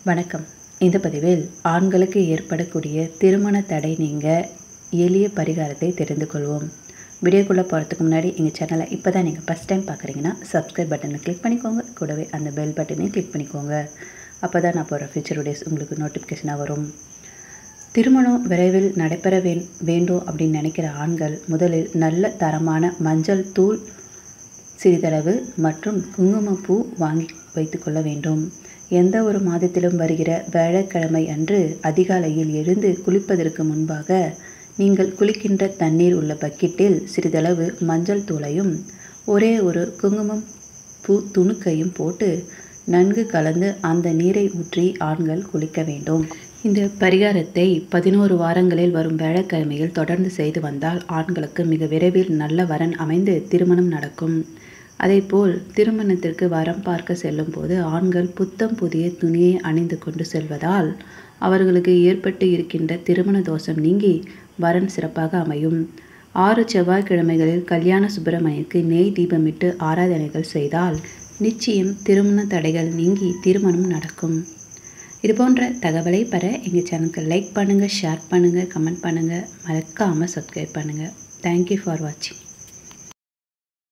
வணக்கம் இந்த பதிவில் ஆண்களுக்கு ஏற்படக்கூடிய திருமண தடை நீங்க எளிய பரிகாரத்தை தெரிந்து கொள்வோம் வீடியோக்குள்ளே போகிறதுக்கு முன்னாடி எங்கள் சேனலை இப்போ தான் நீங்கள் ஃபஸ்ட் டைம் பார்க்குறீங்கன்னா சப்ஸ்கிரைப் பட்டனை கிளிக் பண்ணிக்கோங்க கூடவே அந்த பெல் பட்டனையும் கிளிக் பண்ணிக்கோங்க அப்போ தான் நான் போகிற ஃபியூச்சர் வீடியோஸ் உங்களுக்கு நோட்டிஃபிகேஷனாக வரும் திருமணம் விரைவில் நடைபெற வே வேண்டும் அப்படின்னு நினைக்கிற ஆண்கள் முதலில் நல்ல தரமான மஞ்சள் தூள் சிறிதளவு மற்றும் குங்குமப்பூ வாங்கி வைத்துக்கொள்ள வேண்டும் எந்த ஒரு மாதத்திலும் வருகிற வியாழக்கிழமை அன்று அதிகாலையில் எழுந்து குளிப்பதற்கு முன்பாக நீங்கள் குளிக்கின்ற தண்ணீர் உள்ள பக்கெட்டில் சிறிதளவு மஞ்சள் தூளையும் ஒரே ஒரு குங்குமம் பூ துணுக்கையும் போட்டு நன்கு கலந்து அந்த நீரை ஊற்றி ஆண்கள் குளிக்க வேண்டும் இந்த பரிகாரத்தை பதினோரு வாரங்களில் வரும் வியாழக்கிழமையில் தொடர்ந்து செய்து வந்தால் ஆண்களுக்கு மிக விரைவில் நல்ல வரன் அமைந்து திருமணம் நடக்கும் அதேபோல் திருமணத்திற்கு வரம் பார்க்க செல்லும் போது ஆண்கள் புத்தம் புதிய துணியை அணிந்து கொண்டு செல்வதால் அவர்களுக்கு ஏற்பட்டு இருக்கின்ற திருமண தோஷம் நீங்கி வரன் சிறப்பாக அமையும் ஆறு செவ்வாய்க்கிழமைகளில் கல்யாண சுப்பிரமணியருக்கு நெய் தீபமிட்டு ஆராதனைகள் செய்தால் நிச்சயம் திருமண தடைகள் நீங்கி திருமணம் நடக்கும் இது போன்ற தகவலை பெற எங்கள் சேனலுக்கு லைக் பண்ணுங்கள் ஷேர் பண்ணுங்கள் கமெண்ட் பண்ணுங்கள் மறக்காமல் சப்ஸ்கிரைப் பண்ணுங்கள் தேங்க்யூ ஃபார் வாட்சிங்